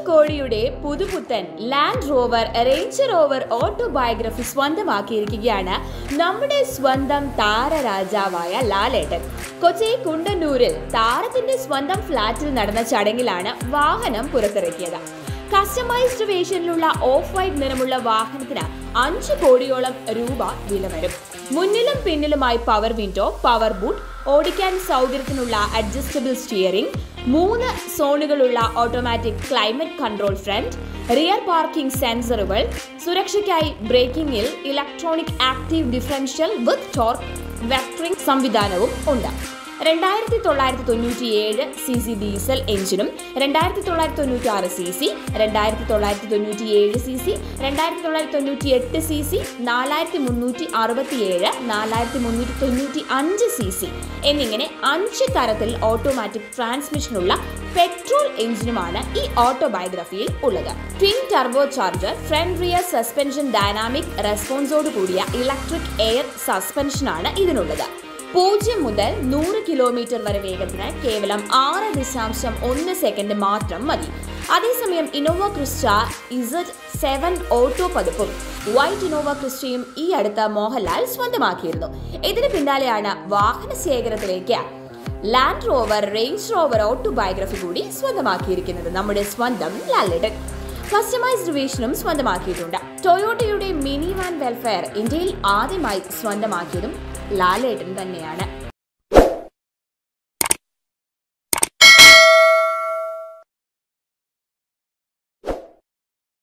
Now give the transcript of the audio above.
കോടിയുടെ പുതുപുത്തൻ Land Rover Range Rover autobiography സ്വന്തമാക്കിയിരിക്കുകയാണ് നമ്മുടെ സ്വന്തം താരരാജാവായ ലാലേട്ടൻ കൊച്ചി കുണ്ടന്നൂരിൽ താരത്തിന്റെ സ്വന്തം ഫ്ളാറ്റിൽ നടന്ന ചടങ്ങിലാണ് വാഹനം പുറത്തിറക്കിയത് കസ്റ്റമൈസ്ഡ് വേഷനിലുള്ള ഓഫ് വൈറ്റ് നിറമുള്ള വാഹനത്തിന് അഞ്ച് കോടിയോളം രൂപ വില വരും മുന്നിലും പിന്നിലുമായി പവർ വിൻഡോ പവർ ബൂട്ട് ഓടിക്കാൻ സൗകര്യത്തിനുള്ള അഡ്ജസ്റ്റബിൾ സ്റ്റിയറിംഗ് മൂന്ന് സോണുകളുള്ള automatic climate control front rear parking സെൻസറുകൾ സുരക്ഷയ്ക്കായി ബ്രേക്കിംഗിൽ electronic active differential with torque vectoring സംവിധാനവും ഉണ്ട് രണ്ടായിരത്തി തൊള്ളായിരത്തി തൊണ്ണൂറ്റി ഏഴ് സി സി ഡീസൽ എഞ്ചിനും രണ്ടായിരത്തി തൊള്ളായിരത്തി തൊണ്ണൂറ്റി ആറ് സി സി രണ്ടായിരത്തി തൊള്ളായിരത്തി തൊണ്ണൂറ്റി ഏഴ് സി സി രണ്ടായിരത്തി തൊള്ളായിരത്തി തൊണ്ണൂറ്റി എട്ട് സി സി നാലായിരത്തി മുന്നൂറ്റി അറുപത്തി ഏഴ് നാലായിരത്തി മുന്നൂറ്റി തൊണ്ണൂറ്റി അഞ്ച് സി സി എന്നിങ്ങനെ അഞ്ച് തരത്തിൽ ഓട്ടോമാറ്റിക് ട്രാൻസ്മിഷനുള്ള പെട്രോൾ എഞ്ചിനുമാണ് ഈ ഓട്ടോബയോഗ്രഫിയിൽ ഉള്ളത് twin turbo charger front rear suspension dynamic റെസ്പോൺസോട് കൂടിയ ഇലക്ട്രിക് എയർ സസ്പെൻഷനാണ് ഇതിനുള്ളത് പൂജ്യം മുതൽ നൂറ് കിലോമീറ്റർ വരെ വേഗത്തിന് കേവലം ആറ് ദശാംശം ഒന്ന് സെക്കൻഡ് മാത്രം മതി അതേസമയം Innova Crysta Z seven auto പതിപ്പും വൈറ്റ് ഇന്നോവ ക്രിസ്റ്റയും ഈ അടുത്ത മോഹൻലാൽ സ്വന്തമാക്കിയിരുന്നു ഇതിന് പിന്നാലെയാണ് വാഹന ശേഖരത്തിലേക്ക് Land Rover Range Rover Autobiography കൂടി സ്വന്തമാക്കിയിരിക്കുന്നത് നമ്മുടെ സ്വന്തം ലാലേട്ടൻ കസ്റ്റമൈസ്ഡ് വേഷനും സ്വന്തമാക്കിയിട്ടുണ്ട് ടൊയോട്ടയുടെ മിനി വാൻ വെൽഫെയർ ഇന്ത്യയിൽ ആദ്യമായി സ്വന്തമാക്കിയതും ലാലേട്ടൻ തന്നെയാണ്